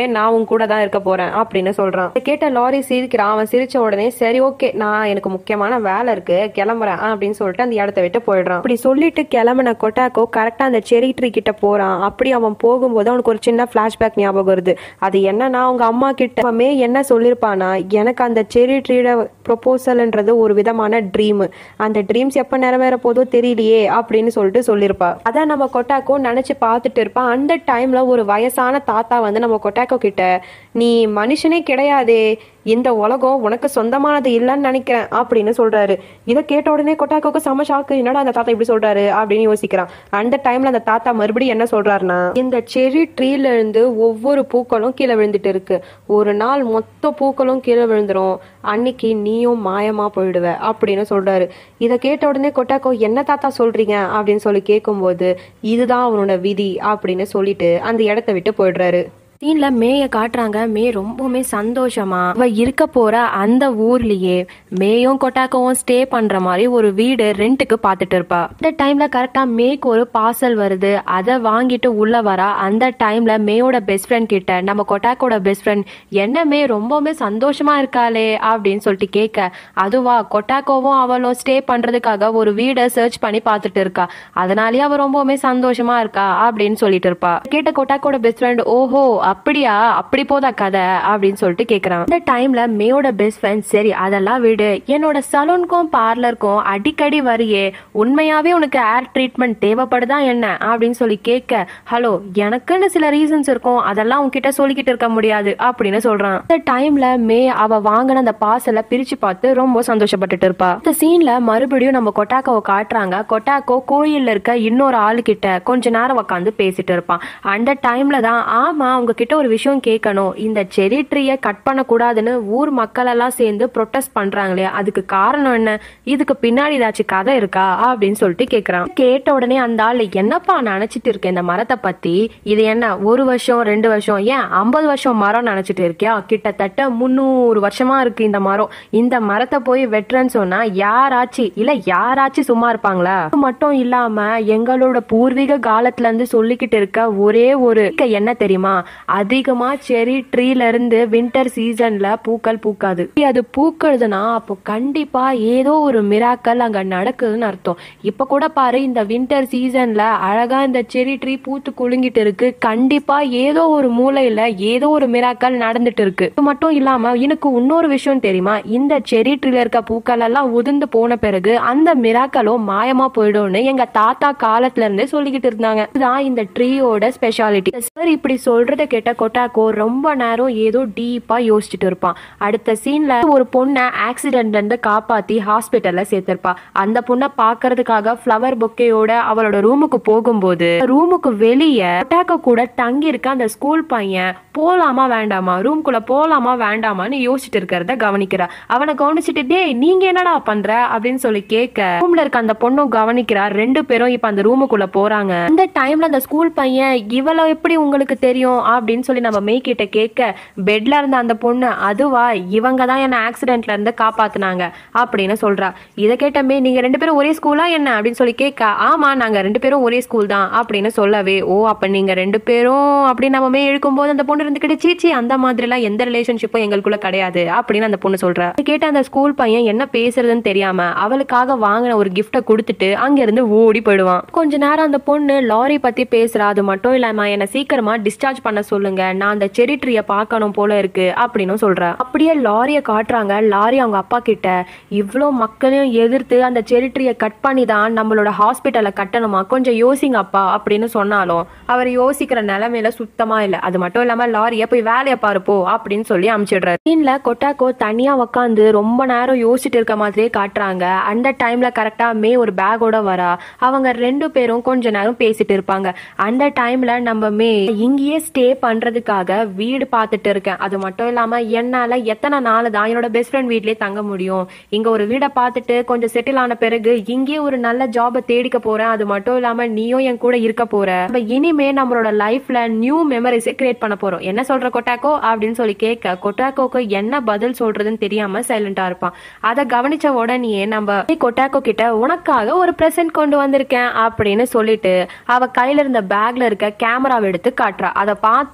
உன் கூட தான் இருக்க போறேன் அப்படின்னு சொல்றான் இதை கேட்ட லாரி சிரிக்கிறான் அவன் சிரிச்ச உடனே சரி ஓகே நான் எனக்கு முக்கியமான வேலை இருக்கு கிளம்புறேன் அப்படின்னு சொல்லிட்டு அந்த இடத்த விட்டு போயிடுறான் அப்படி சொல்லிட்டு கிளம்பின கொட்டாக்கோ கரெக்டா அந்த செரி ட்ரீ கிட்ட போறான் அப்படி அவன் போகும்போது அவனுக்கு ஒரு சின்ன பிளாஷ்பேக் ஞாபகம் வருது அது என்னன்னா அவங்க அம்மா கிட்ட அவன் மே என்ன சொல்லியிருப்பானா எனக்கு அந்த செரி ட்ரீட ப்ரொபோசல்ன்றது ஒரு விதமான ட்ரீம் அந்த ட்ரீம்ஸ் எப்போ நிறைவேற போதோ தெரியலையே அப்படின்னு சொல்லிட்டு சொல்லியிருப்பா அதான் நம்ம கொட்டாக்கோ நினைச்சு பார்த்துட்டு இருப்பான் அந்த டைம்ல ஒரு வயசான தாத்தா வந்து நம்ம கொட்டாக்கோ கிட்ட நீ மனுஷனே கிடையாதே இந்த உலகம் உனக்கு சொந்தமானது இல்லைன்னு நினைக்கிறேன் அப்படின்னு சொல்றாரு இதை கேட்ட உடனே கொட்டாக்கோக்கு செம ஷாக்கு என்னடா அந்த தாத்தா இப்படி சொல்றாரு அப்படின்னு யோசிக்கிறான் அந்த டைம்ல அந்த தாத்தா மறுபடியும் என்ன சொல்றாருன்னா இந்த செரி ட்ரீல இருந்து ஒவ்வொரு பூக்களும் கீழே விழுந்துட்டு இருக்கு ஒரு நாள் மொத்த பூக்களும் கீழே விழுந்துரும் அன்னைக்கு நீயும் மாயமா போயிடுவ அப்படின்னு சொல்றாரு இதை கேட்ட உடனே கொட்டாக்கோ என்ன தாத்தா சொல்றீங்க அப்படின்னு சொல்லி கேட்கும்போது இதுதான் அவனோட விதி அப்படின்னு சொல்லிட்டு அந்த இடத்த விட்டு போயிடுறாரு சீன்ல மேய காட்டுறாங்க மே ரொம்பவுமே சந்தோஷமா அவ இருக்க போற அந்த ஊர்லயே மேயும் கொட்டாக்கவும் ஸ்டே பண்ற மாதிரி ஒரு வீடு ரெண்ட்டுக்கு பாத்துட்டு இருப்பா இந்த டைம்ல கரெக்டா மேக்கு ஒரு பார்சல் வருது அதை வாங்கிட்டு உள்ள வரா அந்த டைம்ல மேயோட பெஸ்ட் ஃப்ரெண்ட் கிட்ட நம்ம கொட்டாக்கோட பெஸ்ட் ஃப்ரெண்ட் என்ன மே ரொம்பவுமே சந்தோஷமா இருக்காளே அப்படின்னு சொல்லிட்டு கேட்க அதுவா கொட்டாக்கோவும் அவளும் ஸ்டே பண்றதுக்காக ஒரு வீடை சர்ச் பண்ணி பார்த்துட்டு இருக்கா அதனாலயே அவ ரொம்பவுமே சந்தோஷமா இருக்கா அப்படின்னு சொல்லிட்டு இருப்பா கேட்ட கொட்டாக்கோட பெஸ்ட் ஃப்ரெண்ட் ஓஹோ அப்படியா அப்படி போதா கதை அப்படின்னு சொல்லிட்டு கேக்குறான் இந்த டைம்ல மேயோட பெஸ்ட் ஃப்ரெண்ட் சரி அதெல்லாம் விடு என்னோட சலூனுக்கும் பார்லருக்கும் அடிக்கடி வரியே உண்மையாவே உனக்கு ஏர் ட்ரீட்மெண்ட் தேவைப்படுதா என்ன அப்படின்னு சொல்லி கேட்க ஹலோ எனக்குன்னு சில ரீசன்ஸ் இருக்கும் அதெல்லாம் உன்கிட்ட சொல்லிக்கிட்டு இருக்க முடியாது அப்படின்னு சொல்றான் இந்த டைம்ல மே அவ வாங்கின அந்த பார்சலை பிரிச்சு பார்த்து ரொம்ப சந்தோஷப்பட்டுட்டு இருப்பா இந்த சீன்ல மறுபடியும் நம்ம கொட்டாக்கோவை காட்டுறாங்க கொட்டாக்கோ கோயில்ல இருக்க இன்னொரு ஆளு கிட்ட கொஞ்ச நேரம் உட்காந்து பேசிட்டு இருப்பான் அந்த டைம்ல தான் ஆமா உங்ககிட்ட ஒரு விஷயம் கேட்கணும் இந்த செரி ட்ரீயை கட் பண்ணக்கூடாதுன்னு ஊர் மக்கள் எல்லாம் சேர்ந்து ப்ரொட்டஸ்ட் பண்றாங்களே அதுக்கு காரணம் என்ன இதுக்கு பின்னாடி ஏதாச்சும் கதை இருக்கா அப்படின்னு சொல்லிட்டு கேக்குறான் கேட்ட உடனே அந்த ஆள் என்னப்பா நினைச்சிட்டு இருக்கேன் இந்த மரத்தை பத்தி இது என்ன ஒரு வருஷம் ரெண்டு வருஷம் ஏன் ஐம்பது வருஷம் மரம் நினைச்சிட்டு இருக்கியா கிட்டத்தட்ட முந்நூறு வருஷமா இருக்கு இந்த மரம் இந்த மரத்தை போய் வெட்டுறேன்னு சொன்னா யாராச்சு இல்ல யாராச்சும் சும்மா இருப்பாங்களா அது மட்டும் இல்லாம எங்களோட பூர்வீக காலத்துல இருந்து சொல்லிக்கிட்டு இருக்க ஒரே ஒரு என்ன தெரியுமா அதிகமா செரி ட்ரீல இருந்து வின்டர் சீசன்ல பூக்கள் பூக்காது அது பூக்கிறதுனா அப்போ கண்டிப்பா ஏதோ ஒரு மிராக்கல் அங்க நடக்குதுன்னு அர்த்தம் இப்ப கூட பாரு இந்த வின்டர் சீசன்ல அழகா இந்த செரி ட்ரீ பூத்து குலுங்கிட்டு இருக்கு கண்டிப்பா ஏதோ ஒரு மூலையில ஏதோ ஒரு மிராக்கல் நடந்துட்டு இருக்கு இது மட்டும் இல்லாம எனக்கு இன்னொரு விஷயம் தெரியுமா இந்த செரி ட்ரீல இருக்க பூக்கள் எல்லாம் உதிர்ந்து போன பிறகு அந்த மிராக்கலும் மாயமா போயிடும்னு எங்க தாத்தா காலத்துல இருந்தே சொல்லிக்கிட்டு இருந்தாங்க இதுதான் இந்த ட்ரீயோட ஸ்பெஷாலிட்டி சார் இப்படி சொல்றத கேட்ட கொட்டாக்கோ ரொம்ப நேரம் ஏதோ டீப்பா யோசிச்சுட்டு இருப்பான் அடுத்த சீன்ல ஒரு பொண்ணை ஆக்சிடென்ட்ல இருந்து காப்பாத்தி ஹாஸ்பிட்டல்ல சேர்த்திருப்பா அந்த பொண்ணை பாக்குறதுக்காக ஃப்ளவர் பொக்கேயோட அவளோட ரூமுக்கு போகும்போது ரூமுக்கு வெளியே கொட்டாக்கோ கூட தங்கி இருக்க அந்த ஸ்கூல் பையன் போலாமா வேண்டாமா ரூம்குள்ள போலாமா வேண்டாமான்னு யோசிச்சுட்டு இருக்கிறத கவனிக்கிறா அவனை கவனிச்சுட்டு டேய் நீங்க என்னடா பண்ற அப்படின்னு சொல்லி கேட்க ரூம்ல இருக்க அந்த பொண்ணும் கவனிக்கிறா ரெண்டு பேரும் இப்ப அந்த ரூமுக்குள்ள போறாங்க அந்த டைம்ல அந்த ஸ்கூல் பையன் இவளை எப்படி உங்களுக்கு தெரியும் அப்படின்னு சொல்லி நம்ம மெய் கிட்ட கேட்க பெட்ல இருந்த அந்த பொண்ணு அதுவா இவங்க தான் என்ன ஆக்சிடென்ட்ல இருந்து காப்பாத்துனாங்க அப்படின்னு சொல்றா இதை கேட்ட மே நீங்க ரெண்டு பேரும் ஒரே ஸ்கூலா என்ன அப்படின்னு சொல்லி கேட்க ஆமா நாங்க ரெண்டு பேரும் ஒரே ஸ்கூல் தான் அப்படின்னு சொல்லவே ஓ அப்ப நீங்க ரெண்டு பேரும் அப்படி நம்ம மே இழுக்கும்போது அந்த பொண்ணு இருந்துக்கிட்டு சீச்சி அந்த மாதிரி எல்லாம் எந்த ரிலேஷன்ஷிப்பும் எங்களுக்குள்ள கிடையாது அப்படின்னு அந்த பொண்ணு சொல்றா இதை கேட்ட அந்த ஸ்கூல் பையன் என்ன பேசுறதுன்னு தெரியாம அவளுக்காக வாங்கின ஒரு கிஃப்ட்டை கொடுத்துட்டு அங்க இருந்து ஓடி போயிடுவான் கொஞ்ச நேரம் அந்த பொண்ணு லாரி பத்தி பேசுறா அது மட்டும் இல்லாம என்ன சீக்கிரமா டிஸ்சார்ஜ் பண்ண சொல்லுங்க நான் அந்த செரி ட்ரீயை பார்க்கணும் போல இருக்கு அப்படின்னு சொல்றா அப்படியே லாரியை காட்டுறாங்க லாரி அவங்க அப்பா கிட்ட இவ்வளோ மக்களையும் எதிர்த்து அந்த செரி ட்ரீயை கட் பண்ணி தான் நம்மளோட ஹாஸ்பிட்டலை கட்டணுமா கொஞ்சம் யோசிங்க அப்பா அப்படின்னு சொன்னாலும் அவர் யோசிக்கிற நிலைமையில சுத்தமா இல்லை அது மட்டும் இல்லாம லாரியை போய் வேலையை பாரு போ அப்படின்னு சொல்லி அனுப்பிச்சிடுறாரு சீன்ல கொட்டாக்கோ தனியா உக்காந்து ரொம்ப நேரம் யோசிச்சுட்டு இருக்க மாதிரியே காட்டுறாங்க அந்த டைம்ல கரெக்டா மே ஒரு பேக்கோட வரா அவங்க ரெண்டு பேரும் கொஞ்ச நேரம் பேசிட்டு இருப்பாங்க அந்த டைம்ல நம்ம மே இங்கேயே ஸ்டே பண்றதுக்காக வீடு பார்த்துட்டு இருக்கேன் அது மட்டும் இல்லாம என்னால எத்தனை நாள் தான் என்னோட பெஸ்ட் ஃப்ரெண்ட் வீட்லயே தங்க முடியும் இங்க ஒரு வீடை பார்த்துட்டு கொஞ்சம் செட்டில் ஆன பிறகு இங்கேயே ஒரு நல்ல ஜாபை தேடிக்க போறேன் அது மட்டும் இல்லாம நீயும் என் கூட இருக்க போற நம்ம இனிமே நம்மளோட லைஃப்ல நியூ மெமரிஸை கிரியேட் பண்ண போறோம் என்ன சொல்ற கொட்டாக்கோ அப்படின்னு சொல்லி கேட்க கொட்டாக்கோக்கு என்ன பதில் சொல்றதுன்னு தெரியாம சைலண்டா இருப்பான் அதை கவனிச்ச உடனே நம்ம "ஏய், கொட்டாக்கோ கிட்ட உனக்காக ஒரு பிரசன்ட் கொண்டு வந்திருக்கேன் அப்படின்னு சொல்லிட்டு அவ கையில இருந்த பேக்ல இருக்க கேமராவை எடுத்து காட்டுறா அதை பார்த்து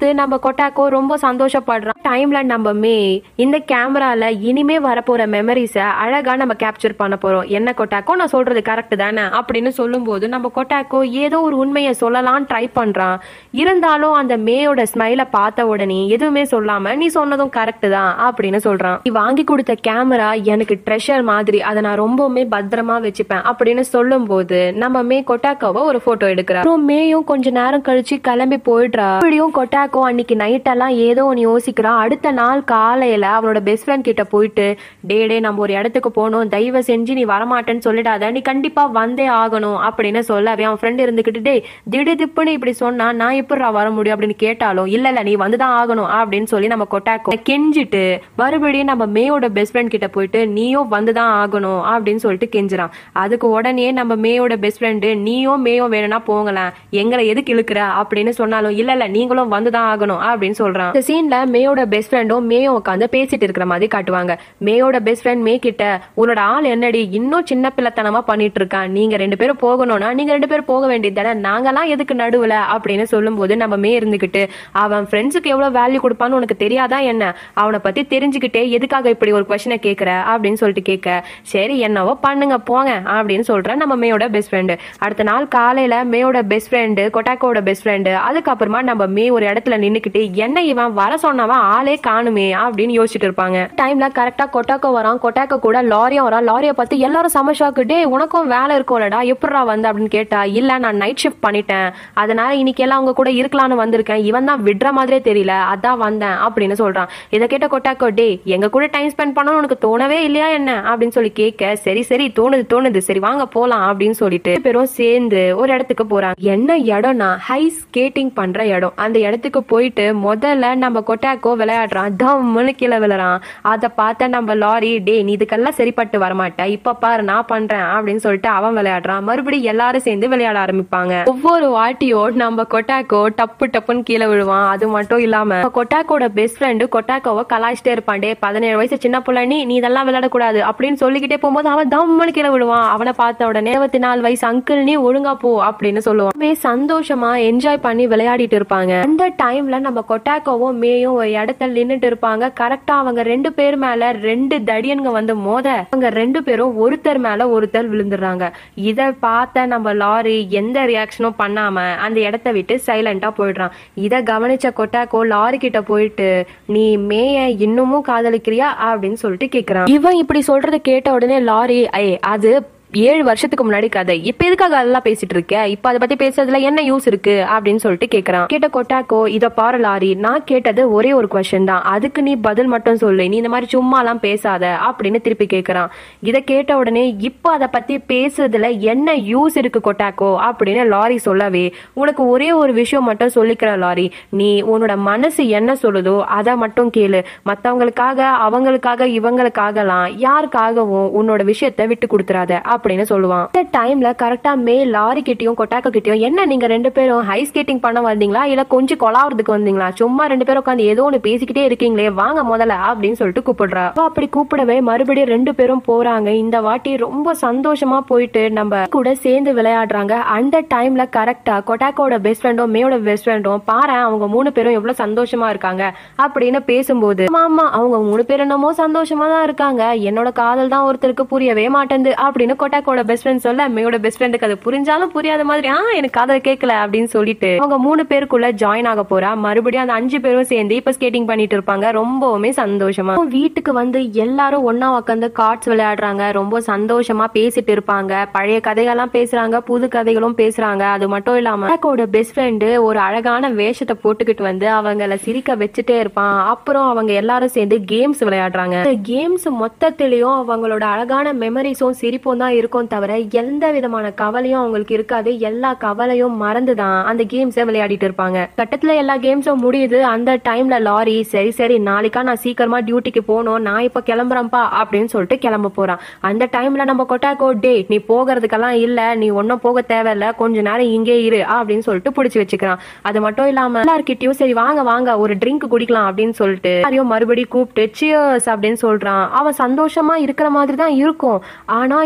பார்த்து நம்ம கொட்டாக்கோ ரொம்ப சந்தோஷப்படுறான் டைம்ல நம்ம மே இந்த கேமரால இனிமே வரப்போற மெமரிஸ அழகா நம்ம கேப்சர் பண்ண போறோம் என்ன கொட்டாக்கோ நான் சொல்றது கரெக்ட் தானே அப்படின்னு சொல்லும்போது நம்ம கொட்டாக்கோ ஏதோ ஒரு உண்மையை சொல்லலாம் ட்ரை பண்றான் இருந்தாலும் அந்த மேயோட ஸ்மைல பார்த்த உடனே எதுவுமே சொல்லாம நீ சொன்னதும் கரெக்ட் தான் அப்படின்னு சொல்றான் நீ வாங்கி கொடுத்த கேமரா எனக்கு ட்ரெஷர் மாதிரி அதை நான் ரொம்பவுமே பத்திரமா வச்சுப்பேன் அப்படின்னு சொல்லும்போது நம்ம மே கொட்டாக்கோவை ஒரு போட்டோ எடுக்கிறா அப்புறம் மேயும் கொஞ்ச நேரம் கழிச்சு கிளம்பி போயிடுறா இப்படியும் கொட்டாக்கோ அன்னைக்கு நைட் எல்லாம் ஏதோ ஒன்று யோசிக்கிறான் அடுத்த நாள் காலையில அவனோட பெஸ்ட் ஃப்ரெண்ட் கிட்ட போயிட்டு டே டே நம்ம ஒரு இடத்துக்கு போகணும் தயவு செஞ்சு நீ வரமாட்டேன்னு சொல்லிடாத நீ கண்டிப்பா வந்தே ஆகணும் அப்படின்னு சொல்லவே அவன் ஃப்ரெண்ட் இருந்துகிட்டு டே திடு திப்புன்னு இப்படி சொன்னா நான் எப்படிடா வர முடியும் அப்படின்னு கேட்டாலும் இல்ல இல்ல நீ வந்துதான் ஆகணும் அப்படின்னு சொல்லி நம்ம கொட்டாக்கோ கெஞ்சிட்டு மறுபடியும் நம்ம மேயோட பெஸ்ட் ஃப்ரெண்ட் கிட்ட போயிட்டு நீயும் வந்துதான் ஆகணும் அப்படின்னு சொல்லிட்டு கெஞ்சுறான் அதுக்கு உடனே நம்ம மேயோட பெஸ்ட் ஃப்ரெண்டு நீயும் மேயும் வேணும்னா போங்களேன் எங்களை எதுக்கு இழுக்கிற அப்படின்னு சொன்னாலும் இல்ல இல்ல நீங்களும் வந்துதான் ஆகணும் அப்படின்னு சொல்றான் இந்த சீன்ல மேயோட பெஸ்ட் ஃப்ரெண்டும் மேயும் உட்காந்து பேசிட்டு இருக்கிற மாதிரி காட்டுவாங்க மேயோட பெஸ்ட் ஃப்ரெண்ட் மே கிட்ட உன்னோட ஆள் என்னடி இன்னும் சின்ன பிள்ளைத்தனமா பண்ணிட்டு இருக்கான் நீங்க ரெண்டு பேரும் போகணும்னா நீங்க ரெண்டு பேரும் போக வேண்டியது தானே நாங்கெல்லாம் எதுக்கு நடுவுல அப்படின்னு சொல்லும்போது நம்ம மே இருந்துகிட்டு அவன் ஃப்ரெண்ட்ஸுக்கு எவ்வளவு வேல்யூ கொடுப்பான்னு உனக்கு தெரியாதா என்ன அவனை பத்தி தெரிஞ்சுக்கிட்டே எதுக்காக இப்படி ஒரு கொஸ்டினை கேட்கற அப்படின்னு சொல்லிட்டு கேட்க சரி என்னவோ பண்ணுங்க போங்க அப்படின்னு சொல்ற நம்ம மேயோட பெஸ்ட் ஃப்ரெண்டு அடுத்த நாள் காலையில மேயோட பெஸ்ட் ஃப்ரெண்டு கொட்டாக்கோட பெஸ்ட் ஃப்ரெண்டு அதுக்கப்புறமா நம்ம மே ஒரு இடத்துல நின்னுக்கிட்டு என்ன இவன் வர சொன்னவன் ஆளே காணுமே அப்படின்னு யோசிச்சுட்டு இருப்பாங்க டைம்ல கரெக்டா கொட்டாக்கோ வரான் கொட்டாக்கோ கூட லாரியும் வரான் லாரியை பார்த்து எல்லாரும் செம ஷாக்கு டே உனக்கும் வேலை இருக்கும்லடா எப்படிடா வந்த அப்படின்னு கேட்டா இல்ல நான் நைட் ஷிஃப்ட் பண்ணிட்டேன் அதனால இன்னைக்கு எல்லாம் அவங்க கூட இருக்கலாம்னு வந்திருக்கேன் இவன் தான் விடுற மாதிரியே தெரியல அதான் வந்தேன் அப்படின்னு சொல்றான் இதை கேட்ட கொட்டாக்கோ டே எங்க கூட டைம் ஸ்பெண்ட் பண்ணணும் உனக்கு தோணவே இல்லையா என்ன அப்படின்னு சொல்லி கேட்க சரி சரி தோணுது தோணுது சரி வாங்க போலாம் அப்படின்னு சொல்லிட்டு ரெண்டு பேரும் சேர்ந்து ஒரு இடத்துக்கு போறாங்க என்ன இடம்னா ஹை ஸ்கேட்டிங் பண்ற இடம் அந்த இடத்துக்கு போயிட்டு முதல்ல நம்ம கொட்டாக்கோ விளையாடுறான் தம்முன்னு கீழே விழுறான் அதை பார்த்த நம்ம லாரி டே நீ இதுக்கெல்லாம் சரிப்பட்டு வரமாட்ட இப்ப பாரு நான் பண்றேன் அப்படின்னு சொல்லிட்டு அவன் விளையாடுறான் மறுபடியும் எல்லாரும் சேர்ந்து விளையாட ஆரம்பிப்பாங்க ஒவ்வொரு வாட்டியும் நம்ம கொட்டாக்கோ டப்பு டப்புன்னு கீழே விழுவான் அது மட்டும் இல்லாம நம்ம கொட்டாக்கோட பெஸ்ட் ஃப்ரெண்டு கொட்டாக்கோவை கலாய்ச்சிட்டே இருப்பான் டே பதினேழு வயசு சின்ன பிள்ளை நீ நீ இதெல்லாம் விளையாடக்கூடாது அப்படின்னு சொல்லிக்கிட்டே போகும்போது அவன் தம்முன்னு கீழே விழுவான் அவனை பார்த்த உடனே இருபத்தி நாலு வயசு அங்கிள் நீ ஒழுங்கா போ அப்படின்னு சொல்லுவான் மே சந்தோஷமா என்ஜாய் பண்ணி விளையாடிட்டு இருப்பாங்க அந்த டைம்ல நம்ம கொட்டாக்கோவும் மேயும் ஒரு இடத்துல நின்னுட்டு இருப்பாங்க கரெக்டா அவங்க ரெண்டு பேர் மேல ரெண்டு தடியன்க வந்து மோத அவங்க ரெண்டு பேரும் ஒருத்தர் மேல ஒருத்தர் விழுந்துடுறாங்க இத பார்த்த நம்ம லாரி எந்த ரியாக்ஷனும் பண்ணாம அந்த இடத்த விட்டு சைலண்டா போயிடுறான் இத கவனிச்ச கொட்டாக்கோ லாரி கிட்ட போயிட்டு நீ மேய இன்னமும் காதலிக்கிறியா அப்படின்னு சொல்லிட்டு கேக்குறான் இவன் இப்படி சொல்றத கேட்ட உடனே லாரி ஐ அது ஏழு வருஷத்துக்கு முன்னாடி கதை இப்ப எதுக்காக அதெல்லாம் பேசிட்டு இருக்க இப்ப அதை பத்தி பேசுறதுல என்ன யூஸ் இருக்கு அப்படின்னு சொல்லிட்டு கேக்குறான் கேட்ட கொட்டாக்கோ இத பாரு லாரி நான் கேட்டது ஒரே ஒரு கொஸ்டின் தான் அதுக்கு நீ பதில் மட்டும் சொல்லு நீ இந்த மாதிரி சும்மா எல்லாம் பேசாத அப்படின்னு திருப்பி கேக்குறான் இத கேட்ட உடனே இப்ப அதை பத்தி பேசுறதுல என்ன யூஸ் இருக்கு கொட்டாக்கோ அப்படின்னு லாரி சொல்லவே உனக்கு ஒரே ஒரு விஷயம் மட்டும் சொல்லிக்கிற லாரி நீ உன்னோட மனசு என்ன சொல்லுதோ அதை மட்டும் கேளு மத்தவங்களுக்காக அவங்களுக்காக இவங்களுக்காகலாம் யாருக்காகவும் உன்னோட விஷயத்த விட்டு கொடுத்துறாத அப்படின்னு சொல்லுவான் இந்த டைம்ல கரெக்டா மே லாரி கிட்டயும் கொட்டாக்க கிட்டயும் என்ன நீங்க ரெண்டு பேரும் ஹை ஸ்கேட்டிங் பண்ண வந்தீங்களா இல்ல கொஞ்சம் கொலாவறதுக்கு வந்தீங்களா சும்மா ரெண்டு பேரும் உட்காந்து ஏதோ ஒண்ணு பேசிக்கிட்டே இருக்கீங்களே வாங்க முதல்ல அப்படின்னு சொல்லிட்டு கூப்பிடுறா அவ அப்படி கூப்பிடவே மறுபடியும் ரெண்டு பேரும் போறாங்க இந்த வாட்டி ரொம்ப சந்தோஷமா போயிட்டு நம்ம கூட சேர்ந்து விளையாடுறாங்க அந்த டைம்ல கரெக்டா கொட்டாக்கோட பெஸ்ட் ஃப்ரெண்டும் மேயோட பெஸ்ட் ஃப்ரெண்டும் பாரு அவங்க மூணு பேரும் எவ்வளவு சந்தோஷமா இருக்காங்க அப்படின்னு பேசும்போது ஆமா ஆமா அவங்க மூணு பேர் என்னமோ சந்தோஷமா தான் இருக்காங்க என்னோட காதல் தான் ஒருத்தருக்கு புரியவே மாட்டேங்குது அப்படின்னு கொட்டாக்கோட பெஸ்ட் ஃப்ரெண்ட் சொல்ல மேயோட பெஸ்ட் ஃப்ரெண்டுக்கு அது புரிஞ்சாலும் புரியாத மாதிரி ஆ எனக்கு காதல் கேட்கல அப்படின்னு சொல்லிட்டு அவங்க மூணு பேருக்குள்ள ஜாயின் ஆக போறா மறுபடியும் அந்த அஞ்சு பேரும் சேர்ந்து இப்ப ஸ்கேட்டிங் பண்ணிட்டு இருப்பாங்க ரொம்பவுமே சந்தோஷமா வீட்டுக்கு வந்து எல்லாரும் ஒன்னா உட்காந்து கார்ட்ஸ் விளையாடுறாங்க ரொம்ப சந்தோஷமா பேசிட்டு இருப்பாங்க பழைய கதைகள்லாம் பேசுறாங்க புது கதைகளும் பேசுறாங்க அது மட்டும் இல்லாம கொட்டாக்கோட பெஸ்ட் ஃப்ரெண்டு ஒரு அழகான வேஷத்தை போட்டுக்கிட்டு வந்து அவங்கள சிரிக்க வச்சுட்டே இருப்பான் அப்புறம் அவங்க எல்லாரும் சேர்ந்து கேம்ஸ் விளையாடுறாங்க இந்த கேம்ஸ் மொத்தத்திலயும் அவங்களோட அழகான மெமரிஸும் சிரிப்பும் தான் இருக்கும் தவிர எந்த விதமான கவலையும் அவங்களுக்கு இருக்காது எல்லா கவலையும் மறந்துதான் அந்த கேம்ஸை விளையாடிட்டு இருப்பாங்க கட்டத்துல எல்லா கேம்ஸும் முடியுது அந்த டைம்ல லாரி சரி சரி நாளைக்கா நான் சீக்கிரமா டியூட்டிக்கு போகணும் நான் இப்ப கிளம்புறேன்ப்பா அப்படின்னு சொல்லிட்டு கிளம்ப போறான் அந்த டைம்ல நம்ம கொட்டாக்கோ டே நீ போகிறதுக்கெல்லாம் இல்ல நீ ஒன்னும் போக தேவையில்ல கொஞ்ச நேரம் இங்கே இரு அப்படின்னு சொல்லிட்டு பிடிச்சு வச்சுக்கிறான் அது மட்டும் இல்லாம எல்லார்கிட்டயும் சரி வாங்க வாங்க ஒரு ட்ரிங்க் குடிக்கலாம் அப்படின்னு சொல்லிட்டு எல்லாரையும் மறுபடியும் கூப்பிட்டு சியர்ஸ் அப்படின்னு சொல்றான் அவன் சந்தோஷமா இருக்கிற மாதிரி தான் இருக்கும் ஆனா ஏதோ ஒரு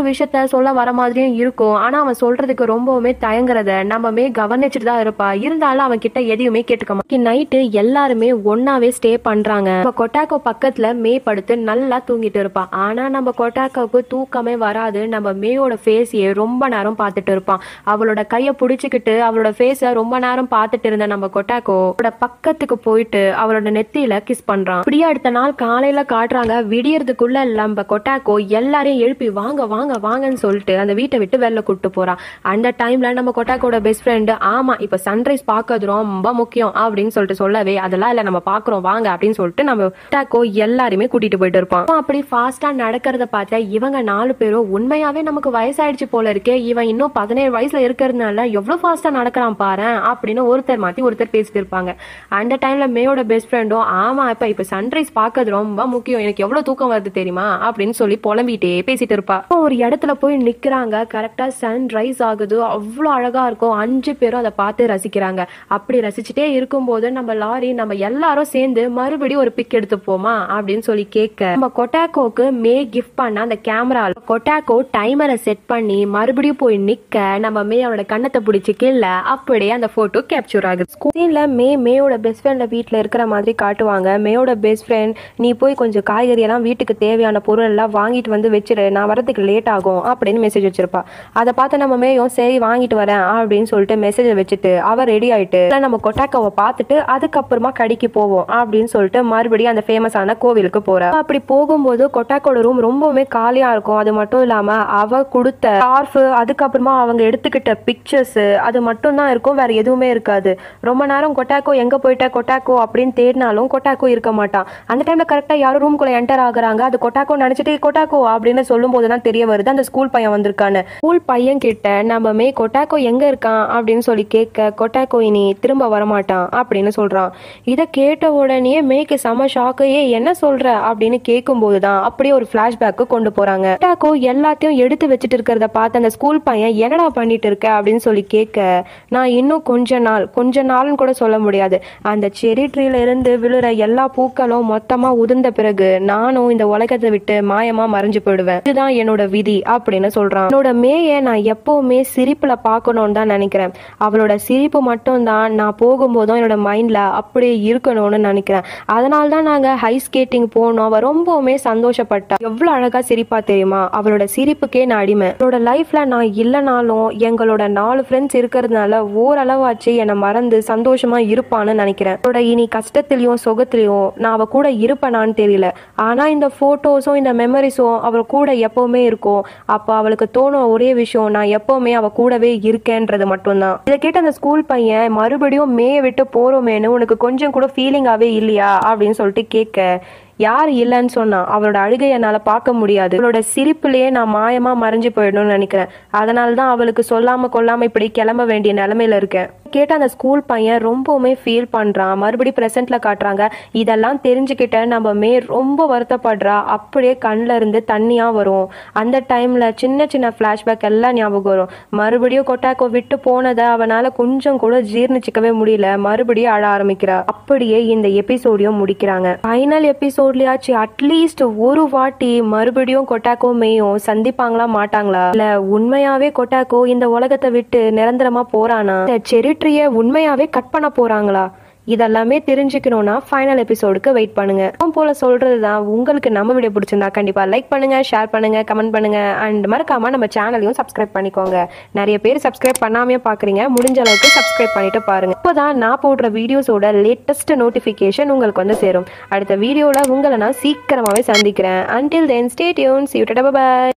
விஷயத்த சொல்ல வர மாதிரியும் இருக்கும் ஆனா அவன் சொல்றதுக்கு ரொம்பவுமே தயங்குறத நம்மமே கவனிச்சுட்டு தான் இருப்பா இருந்தாலும் அவன் கிட்ட எதையுமே கேட்டுக்க நைட்டு எல்லாருமே ஒன்னாவே ஸ்டே பண்றாங்க நம்ம கொட்டாக்கோ பக்கத்துல மே படுத்து நல்லா தூங்கிட்டு இருப்பா ஆனா நம்ம கொட்டாக்கோவுக்கு தூக்கமே வராது நம்ம மேயோட ஃபேஸையே ரொம்ப நேரம் பார்த்துட்டு இருப்பான் அவளோட கைய புடிச்சுக்கிட்டு அவளோட ஃபேஸ ரொம்ப நேரம் பார்த்துட்டு இருந்த நம்ம கொட்டாக்கோ அவளோட பக்கத்துக்கு போயிட்டு அவளோட நெத்தியில கிஸ் பண்றான் இப்படியே அடுத்த நாள் காலையில காட்டுறாங்க விடியறதுக்குள்ள நம்ம கொட்டாக்கோ எல்லாரையும் எழுப்பி வாங்க வாங்க வாங்கன்னு சொல்லிட்டு அந்த வீட்டை விட்டு வெளில கூட்டு போறான் அந்த டைம்ல நம்ம கொட்டாக்கோட பெஸ்ட் ஃப்ரெண்டு ஆமா இப்ப சன்ரைஸ் பார்க்கறது ரொம்ப முக்கியம் அப்படின்னு சொல்லிட்டு சொல்லவே அதெல்லாம் இல்ல நம்ம பாக்குறோம் வாங்க அப்படின்னு சொல்லிட்டு நம்ம கொட்டாக்கோ எல்லாருமே கூட்டிட்டு போயிட்டு இருப்பான் அவன் அப்படி ஃபாஸ்டா நடக்கிறத பார்த்தா இவங்க நாலு பேரும் உண்மையாவே நமக்கு வயசாயிடுச்சு போல இருக்கே இவன் இன்னும் பதினேழு வயசுல இருக்கிறதுனால எவ்வளவு ஃபாஸ்டா நடக்கிறான் பாரு அப்படின்னு ஒருத்தர் மாத்தி ஒருத்தர் பேசிட்டு இருப்பாங்க அந்த டைம்ல மேயோட பெஸ்ட் ஃப்ரெண்டும் ஆமா இப்ப இப்ப சன்ரைஸ் பார்க்கறது ரொம்ப முக்கியம் எனக்கு எவ்வளவு தூக்கம் வருது தெரியுமா அப்படின்னு சொல்லி புலம்பிட்டே பேசிட்டு இருப்பா அப்போ ஒரு இடத்துல போய் நிக்கிறாங்க கரெக்டா சன் ரைஸ் ஆகுது அவ்வளவு அழகா இருக்கும் அஞ்சு பேரும் அதை பார்த்து ரசிக்கிறாங்க அப்படி ரசிச்சுட்டே இருக்கும்போது நம்ம லாரி நம்ம எல்லாரும் சேர்ந்து மறுபடியும் ஒரு பிக் எடுத்துப்போமா அப்படின்னு சொல்லி கேட்க நம்ம கொட்டாக்கோக்கு மே கிஃப்ட் பண்ண அந்த கேமரா கொட்டாக்கோ டைமரை செட் பண்ணி மறுபடியும் போய் நிக்க நம்ம மே அவனோட கண்ணத்தை பிடிச்சி கீழ அப்படியே அந்த போட்டோ கேப்சர் ஆகுது ஸ்கூல்ல மே மேயோட பெஸ்ட் ஃப்ரெண்ட வீட்ல இருக்கிற மாதிரி காட்டுவாங்க மேயோட பெஸ்ட் ஃப்ரெண்ட் நீ போய் கொஞ்சம் காய்கறி எல்லாம் வீட்டுக்கு தேவையான பொருள் எல்லாம் வாங்கிட்டு வந்து வச்சிரு நான் வரதுக்கு லேட் ஆகும் அப்படின்னு மெசேஜ் வச்சிருப்பா அதை பார்த்து நம்ம மேயும் சரி வாங்கிட்டு வரேன் அப்படின்னு சொல்லிட்டு மெசேஜை வச்சுட்டு அவ ரெடி ஆயிட்டு இல்ல நம்ம கொட்டாக்காவை பார்த்துட்டு அதுக்கப்புறமா கடைக்கு போவோம் அப்படின்னு சொல்லிட்டு மறுபடியும் அந்த ஃபேமஸான கோவிலுக்கு போறா அப்படி போகும்போது கொட்டாக்கோட ரூம் ரொம்பவுமே காலியா இருக்கும் அது மட்டும் இல்லாம அவ கொடுத்த ஸ்கார்ஃப் அதுக்கப்புறமா அவங்க எடுத்துக்கிட்ட பிக்சர்ஸ் அது மட்டும் தான் இருக்கும் வேற எதுவுமே இருக்காது ரொம்ப நேரம் கொட்டாக்கோ எங்க போயிட்ட கொட்டாக்கோ அப்படின்னு தேடினாலும் கொட்டாக்கோ இருக்க மாட்டான் அந்த டைம்ல கரெக்டா யாரும் ரூம்குள்ள என்டர் ஆகுறாங்க அது கொட்டாக்கோ நினைச்சிட்டு கொட்டாக்கோ அப்படின்னு சொல்லும் போது தான் தெரிய வருது அந்த ஸ்கூல் பையன் வந்திருக்கான்னு ஸ்கூல் பையன் கிட்ட நம்ம மே கொட்டாக்கோ எங்க இருக்கான் அப்படின்னு சொல்லி கேட்க கொட்டாக்கோ இனி திரும்ப வரமாட்டான் அப்படின்னு சொல்றான் இதை கேட்ட உடனே மேக்கு செம ஷாக்கு ஏ என்ன சொல்ற அப்படின்னு கேட்கும்போது தான் அப்படியே ஒரு பிளாஷ்பேக்கு கொண்டு போறாங்க கொட்டாக்கோ எல்லாத்தையும் எடுத்து வச்சுட்டு இருக்கிறத பார்த்து அந்த ஸ்கூல் பையன் என்னடா பண்ணிட்டு இருக்க அப்படின்னு சொல்லி கேட்க நான் இன்னும் கொஞ்ச நாள் கொஞ்ச நாள்னு கூட சொல்ல முடியாது அந்த செரி ட்ரீல இருந்து விழுற எல்லா பூக்களும் மொத்தமா உதிர்ந்த பிறகு நானும் இந்த உலகத்தை விட்டு மாயமா மறைஞ்சு போயிடுவேன் இதுதான் என்னோட விதி அப்படின்னு சொல்றான் என்னோட மேய நான் எப்பவுமே சிரிப்புல பார்க்கணும்னு தான் நினைக்கிறேன் அவளோட சிரிப்பு மட்டும் தான் நான் போகும்போதும் என்னோட மைண்ட்ல அப்படியே இருக்கணும்னு நினைக்கிறேன் அதனால தான் நாங்க ஹை ஸ்கேட்டிங் போனோம் அவ ரொம்பவுமே சந்தோஷப்பட்டா எவ்வளவு அழகா சிரிப்பா தெரியுமா அவளோட சிரிப்புக்கே நான் அடிமை என்னோட லைஃப்ல நான் இல்லைனாலும் எங்களோட நாலு ஃப்ரெண்ட்ஸ் இருக்கிறதுனால ஓரளவாச்சு என்னை மறந்து சந்தோஷமா இருப்பான்னு நினைக்கிறேன் அவளோட இனி கஷ்டத்திலையும் சுகத்திலையும் நான் அவ கூட இருப்பேனான்னு தெரியல ஆனா இந்த போட்டோஸும் இந்த மெமரிஸும் அவள் கூட எப்பவுமே இருக்கும் அப்போ அவளுக்கு தோணும் ஒரே விஷயம் நான் எப்பவுமே அவ கூடவே இருக்கேன்றது மட்டும்தான் இதை கேட்ட அந்த ஸ்கூல் பையன் மறுபடியும் மேய விட்டு போறோமேன்னு உனக்கு கொஞ்சம் கூட ஃபீலிங்காவே இல்லையா அப்படின்னு சொல்லிட்டு கேட்க யார் இல்லைன்னு சொன்னா அவளோட அழுகை என்னால பார்க்க முடியாது அவளோட சிரிப்புலயே நான் மாயமா மறைஞ்சு போயிடணும்னு நினைக்கிறேன் அதனால தான் அவளுக்கு சொல்லாம கொல்லாம இப்படி கிளம்ப வேண்டிய நிலைமையில இருக்கேன் கேட்ட அந்த ஸ்கூல் பையன் ரொம்பவுமே ஃபீல் பண்றான் மறுபடியும் ப்ரெசென்ட்ல காட்டுறாங்க இதெல்லாம் தெரிஞ்சுக்கிட்ட நம்ம மே ரொம்ப வருத்தப்படுறா அப்படியே கண்ணுல இருந்து தண்ணியா வரும் அந்த டைம்ல சின்ன சின்ன ஃபிளாஷ்பேக் எல்லாம் ஞாபகம் வரும் மறுபடியும் கொட்டாக்கோ விட்டு போனதை அவனால கொஞ்சம் கூட ஜீர்ணிச்சிக்கவே முடியல மறுபடியும் அழ ஆரம்பிக்கிறா அப்படியே இந்த எபிசோடையும் முடிக்கிறாங்க ஃபைனல் எபிசோட்லயாச்சும் அட்லீஸ்ட் ஒரு வாட்டி மறுபடியும் கொட்டாக்கோ மேயும் சந்திப்பாங்களா மாட்டாங்களா இல்ல உண்மையாவே கொட்டாக்கோ இந்த உலகத்தை விட்டு நிரந்தரமா போறானா இந்த செரிட்ரிய உண்மையாவே கட் பண்ண போறாங்களா இதெல்லாமே தெரிஞ்சுக்கணும்னா ஃபைனல் எபிசோடுக்கு வெயிட் பண்ணுங்க எப்பவும் போல சொல்றது தான் உங்களுக்கு நம்ம வீடியோ பிடிச்சிருந்தா கண்டிப்பா லைக் பண்ணுங்க ஷேர் பண்ணுங்க கமெண்ட் பண்ணுங்க அண்ட் மறக்காம நம்ம சேனலையும் சப்ஸ்கிரைப் பண்ணிக்கோங்க நிறைய பேர் சப்ஸ்கிரைப் பண்ணாமே பாக்குறீங்க முடிஞ்ச அளவுக்கு சப்ஸ்கிரைப் பண்ணிட்டு பாருங்க இப்போதான் நான் போடுற வீடியோஸோட லேட்டஸ்ட் நோட்டிபிகேஷன் உங்களுக்கு வந்து சேரும் அடுத்த வீடியோல உங்களை நான் சீக்கிரமாவே சந்திக்கிறேன் until then stay tuned see you by